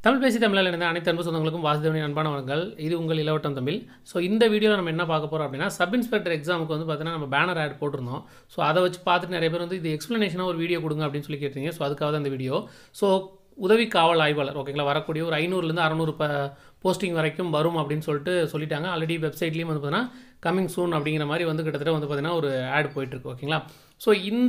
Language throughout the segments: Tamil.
தமிழ் பேசி தமிழில் இருந்த அனைத்து அன்பு சொந்தங்களுக்கும் வாசுதேவனின் அன்பான வணக்கங்கள் இது உங்கள் இளவட்டம் தமிழ் ஸோ இந்த வீடியோவில் நம்ம என்ன பார்க்க போகிறோம் அப்படின்னா சப் இன்ஸ்பெக்டர் எக்ஸாமுக்கு வந்து பார்த்தீங்கன்னா நம்ம பேனர் ஆட் போட்டிருந்தோம் ஸோ அதை வச்சு பார்த்துட்டு நிறைய பேர் வந்து இது எக்ஸ்ப்ளனேஷனாக ஒரு வீடியோ கொடுங்க அப்படின்னு சொல்லி கேட்டீங்க ஸோ அதுக்காக தான் இந்த வீடியோ ஸோ உதவி காவல் ஆய்வாளர் ஓகேங்களா வரக்கூடிய ஒரு ஐநூறுலேருந்து அறநூறு ப போஸ்டிங் வரைக்கும் வரும் அப்படின்னு சொல்லிட்டு சொல்லிட்டாங்க ஆல்ரெடி வெப்சைட்லேயும் வந்து பார்த்தீங்கன்னா கமிங் சூன் அப்படிங்கிற மாதிரி வந்து கிட்டத்தட்ட வந்து பார்த்தீங்கன்னா ஒரு ஆட் போயிட்டுருக்கு ஓகேங்களா ஸோ இந்த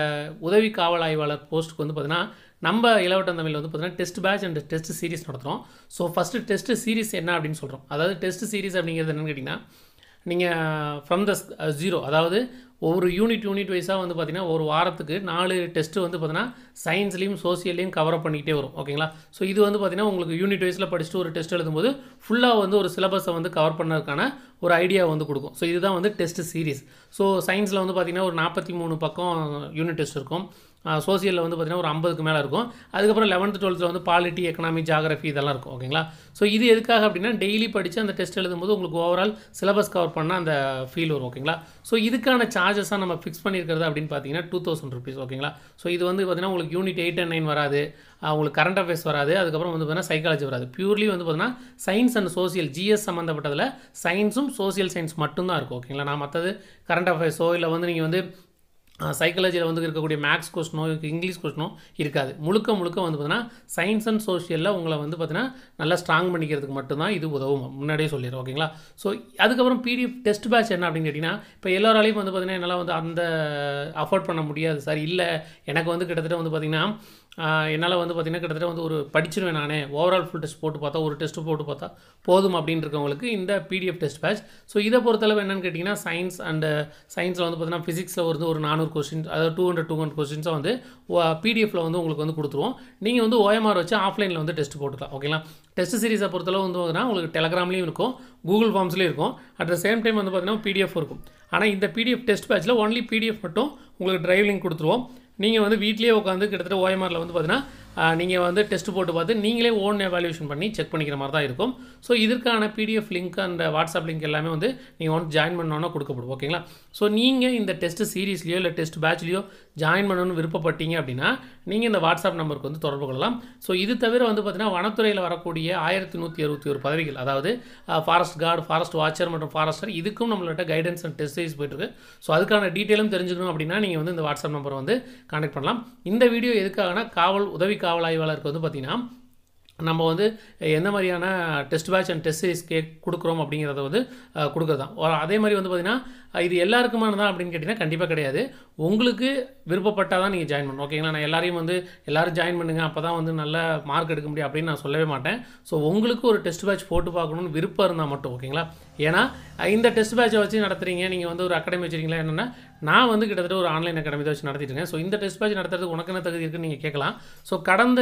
உதவி காவல் ஆய்வாளர் போஸ்ட்டுக்கு வந்து பார்த்தீங்கன்னா நம்ம இளவட்டம் தமிழ் வந்து பார்த்தீங்கன்னா test batch and test series நடத்துகிறோம் ஸோ ஃபஸ்ட்டு டெஸ்ட் சீரிஸ் என்ன அப்படின்னு சொல்கிறோம் அதாவது டெஸ்ட் சீரிஸ் அப்படிங்கிறது என்னன்னு கேட்டிங்கன்னா நீங்கள் ஃப்ரம் த ஜீரோ அதாவது ஒவ்வொரு யூனிட் யூனிட் வைஸாக வந்து பார்த்தீங்கன்னா ஒரு வாரத்துக்கு நாலு டெஸ்ட்டு வந்து பார்த்தீங்கன்னா சயின்ஸ்லேயும் சோசியல்லையும் கவர் அப் பண்ணிக்கிட்டே வரும் ஓகேங்களா ஸோ இது வந்து பார்த்தீங்கன்னா உங்களுக்கு யூனிட் வைஸில் படிச்சுட்டு ஒரு டெஸ்ட் எழுதும்போது ஃபுல்லாக வந்து ஒரு சிலபஸை வந்து கவர் பண்ணதுக்கான ஒரு ஐடியா வந்து கொடுக்கும் ஸோ இதுதான் வந்து டெஸ்ட் சீரிஸ் ஸோ சயின்ஸில் வந்து பார்த்தீங்கன்னா ஒரு நாற்பத்தி மூணு பக்கம் யூனிட் டெஸ்ட் இருக்கும் சோசியலில் வந்து பார்த்திங்கன்னா ஒரு ஐம்பதுக்கு மேலே இருக்கும் அதுக்கப்புறம் லெவன்த்து டுவெல்த்தில் வந்து பாலிட்டி எக்கனாமி ஜாகிரஃபி இதெல்லாம் இருக்கும் ஓகேங்களா ஸோ இது எதுக்காக அப்படின்னா டெய்லி படித்து அந்த டெஸ்ட் எழுதும்போது உங்களுக்கு ஓவரால் சிலபஸ் கவர் பண்ணால் அந்த ஃபீல் வரும் ஓகேங்களா ஸோ இதுக்கான சார்ஜஸாக நம்ம ஃபிக்ஸ் பண்ணியிருக்கிறது அப்படின்னு பார்த்தீங்கன்னா டூ தௌசண்ட் ருபீஸ் ஓகேங்களா ஸோ இது வந்து பார்த்திங்கன்னா உங்களுக்கு யூனிட் எயிட் அண்ட் நைன் வராது உங்களுக்கு கரண்ட் அஃபேர்ஸ் வராது அதுக்கப்புறம் வந்து பார்த்தீங்கன்னா சைக்காலஜி வராது பியூர்லி வந்து பார்த்தீங்கன்னா சயின்ஸ் அண்ட் சோசியல் ஜிஎஸ் சம்மந்தப்பட்டதில் சயின்ஸும் சோசியல் சயின்ஸ் மட்டும்தான் இருக்கும் ஓகேங்களா நான் மற்றது கரண்ட் அஃபேர்ஸோ இல்லை வந்து நீங்கள் வந்து சைக்காலஜியில் வந்து இருக்கக்கூடிய மேக்ஸ் கொஸ்டினோ இங்கிலீஷ் கொஸ்டினோ இருக்காது முழுக்க முழுக்க வந்து பார்த்தீங்கன்னா சயின்ஸ் அண்ட் சோஷியலில் உங்களை வந்து பார்த்தீங்கன்னா நல்லா ஸ்ட்ராங் பண்ணிக்கிறதுக்கு மட்டும்தான் இது உதவும் முன்னாடியே சொல்லிடுறோம் ஓகேங்களா ஸோ அதுக்கப்புறம் பிடிஎஃப் டெஸ்ட் பேட்ச் என்ன அப்படின்னு கேட்டிங்கன்னா இப்போ எல்லாராலையும் வந்து பார்த்தீங்கன்னா என்னால் வந்து அந்த அஃபோர்ட் பண்ண முடியாது சார் இல்லை எனக்கு வந்து கிட்டத்தட்ட வந்து பார்த்திங்கன்னா என்னால் வந்து பார்த்திங்கன்னா கிட்டத்தட்ட வந்து ஒரு படிச்சிருவேன் நானே ஓவரால் ஃபுல் டெஸ்ட் போட்டு பார்த்தா ஒரு டெஸ்ட்டு போட்டு பார்த்தா போதும் அப்படின்னு இருக்கவங்களுக்கு இந்த பிடிஎஃப் டெஸ்ட் பேட்ச் ஸோ இதை பொறுத்தளவு என்னென்னு கேட்டிங்கன்னா சயின்ஸ் அண்டு சயின்ஸில் வந்து பார்த்திங்கன்னா ஃபிசிக்ஸில் வந்து ஒரு நானூறு கொஸ்டின்ஸ் அதாவது டூ ஹண்ட்ரட் டூ ஹண்ட்ரட் கொஸ்டின்ஸை வந்து பிடிஎஃபில் வந்து உங்களுக்கு வந்து கொடுத்துருவோம் நீங்கள் வந்து ஓஎம்ஆர் வச்சு ஆஃப்லைனில் வந்து டெஸ்ட் போட்டுக்கலாம் ஓகேங்களா டெஸ்ட் சீரிஸை பொறுத்தளவு வந்து பார்த்தீங்கன்னா உங்களுக்கு டெலகிராம்லேயும் இருக்கும் கூகுள் ஃபார்ம்ஸ்லேயும் இருக்கும் அட் த சேம் டைம் வந்து பார்த்தீங்கன்னா பிடிஎஃப் இருக்கும் ஆனால் இந்த பிடிஎஃப் டெஸ்ட் பேட்சில் ஒன்லி பிடிஎஃப் மட்டும் உங்களுக்கு டிரைவ் லிங்க் கொடுத்துருவோம் நீங்கள் வந்து வீட்லேயே உட்காந்து கிட்டத்தட்ட ஓஎம்ஆரில் வந்து பார்த்தீங்கன்னா நீங்கள் வந்து டெஸ்ட் போட்டு பார்த்து நீங்களே ஓன் எவாலுவேஷன் பண்ணி செக் பண்ணிக்கிற மாதிரி தான் இருக்கும் ஸோ இதற்கான பிடிஎஃப் லிங்க் அந்த வாட்ஸ்அப் லிங்க் எல்லாமே வந்து நீங்கள் வந்து ஜாயின் பண்ணோன்னா கொடுக்கப்படும் ஓகேங்களா ஸோ நீங்கள் இந்த டெஸ்ட் சீரீஸ்லையோ இல்லை டெஸ்ட் பேட்ச்லையோ ஜாயின் பண்ணணும்னு விருப்பப்பட்டீங்க அப்படின்னா நீங்கள் இந்த வாட்ஸ்அப் நம்பருக்கு வந்து தொடர்பு கொள்ளலாம் ஸோ இது தவிர வந்து பார்த்தீங்கன்னா வனத்துறையில் வரக்கூடிய ஆயிரத்தி நூற்றி அறுபத்தி ஒரு பதவிகள் அதாவது ஃபாரஸ்ட் கார்டு ஃபாரஸ்ட் வாட்சர் மற்றும் ஃபாரஸ்டர் இதுக்கும் நம்மள்ட்ட கைடன்ஸ் அண்ட் டெஸ்ட் சீரிஸ் போயிட்டுருக்கு ஸோ அதுக்கான டீட்டெயிலும் தெரிஞ்சுக்கணும் அப்படின்னா நீங்கள் வந்து இந்த வாட்ஸ்அப் நம்பரை வந்து கான்டெக்ட் பண்ணலாம் இந்த வீடியோ எதுக்காகனா காவல் உதவி காவல் ஆய்வாளருக்கு வந்து பார்த்திங்கன்னா நம்ம வந்து எந்த மாதிரியான test batch and test series கே கொடுக்குறோம் அப்படிங்கிறத வந்து கொடுக்குறது தான் அதே மாதிரி வந்து பார்த்திங்கன்னா இது எல்லாருக்குமானதா அப்படின்னு கேட்டிங்கன்னா கண்டிப்பாக கிடையாது உங்களுக்கு விருப்பப்பட்டால் தான் நீங்கள் ஜாயின் பண்ணணும் ஓகேங்களா நான் எல்லாரையும் வந்து எல்லோரும் ஜாயின் பண்ணுங்கள் அப்போ தான் வந்து நல்ல மார்க் எடுக்க முடியும் அப்படின்னு நான் சொல்லவே மாட்டேன் ஸோ உங்களுக்கு ஒரு டெஸ்ட் பேட்ச் போட்டு பார்க்கணுன்னு விருப்பம் இருந்தால் மட்டும் ஓகேங்களா ஏன்னா இந்த டெஸ்ட் பேட்சை வச்சு நடத்துகிறீங்க நீங்கள் வந்து ஒரு அகாடமி வச்சுருக்கீங்களா என்னென்னா நான் வந்து கிட்டத்தட்ட ஒரு ஆன்லைன் அகாடமி தான் வச்சு நடத்திட்டு இருக்கேன் ஸோ இந்த டெஸ்ட் பேட்ச் நடத்துறதுக்கு உனக்கு என்ன தகுதி இருக்குன்னு நீங்கள் கேட்கலாம் ஸோ கடந்த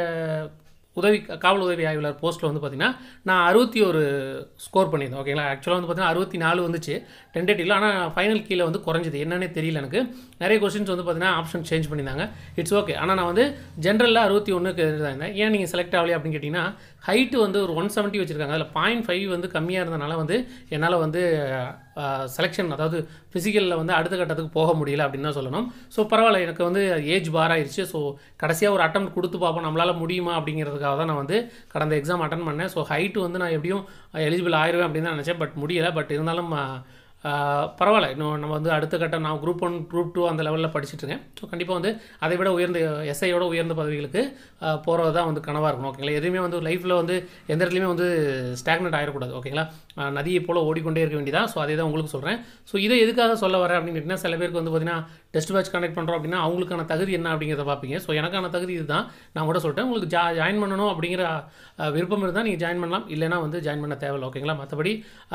உதவி காவல் உதவி ஆய்வாளர் போஸ்ட்டில் வந்து பார்த்திங்கன்னா நான் அறுபத்தி ஒரு ஸ்கோர் பண்ணியிருந்தேன் ஓகேங்களா ஆக்சுவலாக வந்து பார்த்தீங்கன்னா அறுபத்தி நாலு வந்துச்சு டென்டேட்டிவில் ஆனால் ஃபைனல் கீழே வந்து குறைஞ்சது என்னன்னே தெரியல எனக்கு நிறைய கொஸ்டின்ஸ் வந்து பார்த்தீங்கன்னா ஆப்ஷன் சேஞ்ச் பண்ணியிருந்தாங்க இட்ஸ் ஓகே ஆனால் நான் வந்து ஜென்ரலில் அறுபத்தி ஒன்றுக்கு இருந்தேன் ஏன் நீங்கள் செலக்ட் ஆகலையே அப்படின்னு கேட்டிங்கன்னா ஹைட்டு வந்து ஒரு ஒன் செவன்ட்டி வச்சுருக்காங்க அதில் பாயிண்ட் ஃபைவ் வந்து கம்மியாக இருந்தனால வந்து என்னால் வந்து செலெக்ஷன் அதாவது ஃபிசிக்கலில் வந்து அடுத்த கட்டத்துக்கு போக முடியல அப்படின்னு தான் சொல்லணும் ஸோ பரவாயில்ல எனக்கு வந்து ஏஜ் பார் ஆயிடுச்சு ஸோ கடைசியாக ஒரு அட்டம் கொடுத்து பார்ப்போம் நம்மளால் முடியுமா அப்படிங்கிறதுக்காக தான் நான் வந்து கடந்த எக்ஸாம் அட்டன் பண்ணேன் ஸோ ஹைட்டு வந்து நான் எப்படியும் எலிஜிபிள் ஆயிடுவேன் அப்படின்னு தான் நினச்சேன் பட் முடியலை பட் இருந்தாலும் பரவாயில்ல இன்னும் நம்ம வந்து அடுத்த கட்டம் நான் குரூப் ஒன் குரூப் டூ அந்த லெவலில் படிச்சுட்ருக்கேன் ஸோ கண்டிப்பாக வந்து அதை விட உயர்ந்த எஸ்ஐயோட உயர்ந்த பதவிகளுக்கு போகிறது தான் வந்து கனவாக இருக்கணும் ஓகேங்களா எதுவுமே வந்து லைஃப்பில் வந்து எந்த இடத்துலையுமே வந்து ஸ்டாக்னட் ஆகிடக்கூடாது ஓகேங்களா நதியை போல் ஓடிக்கொண்டே இருக்க வேண்டியதான் ஸோ அதே தான் உங்களுக்கு சொல்கிறேன் ஸோ இதை எதுக்காக சொல்ல வரேன் அப்படின்னு கேட்டிங்கன்னா சில பேருக்கு வந்து பார்த்தீங்கன்னா டெஸ்ட் பேட்ச் கண்டக்ட் பண்ணுறோம் அப்படின்னா அவங்களுக்கான தகுதி என்ன அப்படிங்கிறத பார்ப்பீங்க ஸோ எனக்கான தகுதி இதுதான் நான் கூட சொல்லிட்டேன் உங்களுக்கு ஜா ஜாயின் பண்ணணும் அப்படிங்கிற விருப்பம் இருந்தால் நீங்கள் ஜாயின் பண்ணலாம் இல்லைனா வந்து ஜாயின் பண்ண தேவையில்லை ஓகேங்களா மற்றபடி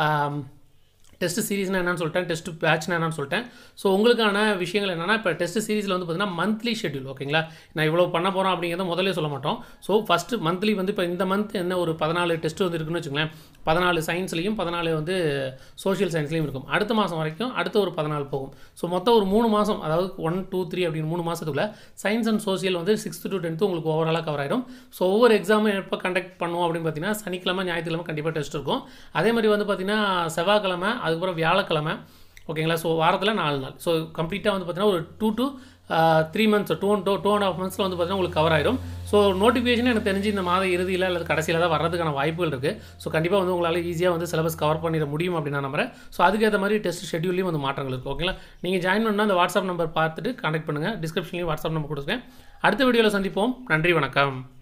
டெஸ்ட் சீரிஸ்னா என்னன்னு சொல்லிட்டேன் டெஸ்ட் பேட்ச்னா என்னன்னு சொல்லிட்டேன் ஸோ உங்களுக்கான விஷயங்கள் என்னென்னா இப்போ டெஸ்ட் சீரிஸில் வந்து பார்த்தீங்கன்னா மந்த்லி ஷெட்யூல் ஓகேங்களா நான் இவ்வளோ பண்ண போகிறோம் அப்படிங்கிறத முதல்ல சொல்ல மாட்டோம் ஸோ ஃபஸ்ட்டு மந்த்லி வந்து இப்போ இந்த மந்த் என்ன ஒரு பதினாலு டெஸ்ட் வந்து இருக்குன்னு வச்சுங்களேன் பதினாலு சயின்ஸ்லையும் பதினாலு வந்து சோஷியல் சயின்ஸ்லையும் இருக்கும் அடுத்த மாதம் வரைக்கும் அடுத்த ஒரு பதினாலு போகும் ஸோ மொத்தம் ஒரு மூணு மாதம் அதாவது ஒன் டூ த்ரீ அப்படின்னு மூணு மாதத்துக்குள்ள சயின்ஸ் அண்ட் சோஷியல் வந்து சிக்ஸ்த்து டு டென்த்து உங்களுக்கு ஓவராலாக கவர் ஆயிடும் ஸோ ஒவ்வொரு எக்ஸாமும் எப்போ கண்டக்ட் பண்ணுவோம் அப்படின்னு பார்த்தீங்கன்னா சனிக்கிழமை ஞாயிற்றுக்கிழமை கண்டிப்பாக டெஸ்ட் இருக்கும் அதே மாதிரி வந்து பார்த்திங்கன்னா செவ்வாய்க்கிழமை அதுக்கப்புறம் வியாழக்கிழமை ஓகேங்களா ஸோ வாரத்தில் நாலு நாள் ஸோ கம்ப்ளீட்டாக வந்து பார்த்தீங்கன்னா ஒரு two to three months two two two and half மந்த்ஸில் வந்து பார்த்தீங்கன்னா உங்களுக்கு கவர் ஆயிரும் ஸோ நோட்டிஃபிகேஷன் எனக்கு தெரிஞ்சு இந்த மாத இறுதியில் அல்லது கடைசியில் தான் வர்றதுக்கான வாய்ப்புகள் இருக்குது ஸோ கண்டிப்பாக வந்து உங்களால் ஈஸியாக வந்து சிலபஸ் கவர் பண்ணிட முடியும் அப்படின்னு நான் நம்புறேன் ஸோ அதுக்கேற்ற மாதிரி டெஸ்ட் ஷெட்யூல்லையும் வந்து மாற்றங்கள் இருக்குது ஓகேங்களா நீங்கள் ஜாயின் பண்ணால் அந்த வாட்ஸ்அப் நம்பர் பார்த்துட்டு கான்டாக்ட் பண்ணுங்கள் டிஸ்கிரிப்ஷன்லையும் வாட்ஸ்அப் நம்பர் கொடுத்துருக்கேன் அடுத்த வீடியோவில் சந்திப்போம் நன்றி வணக்கம்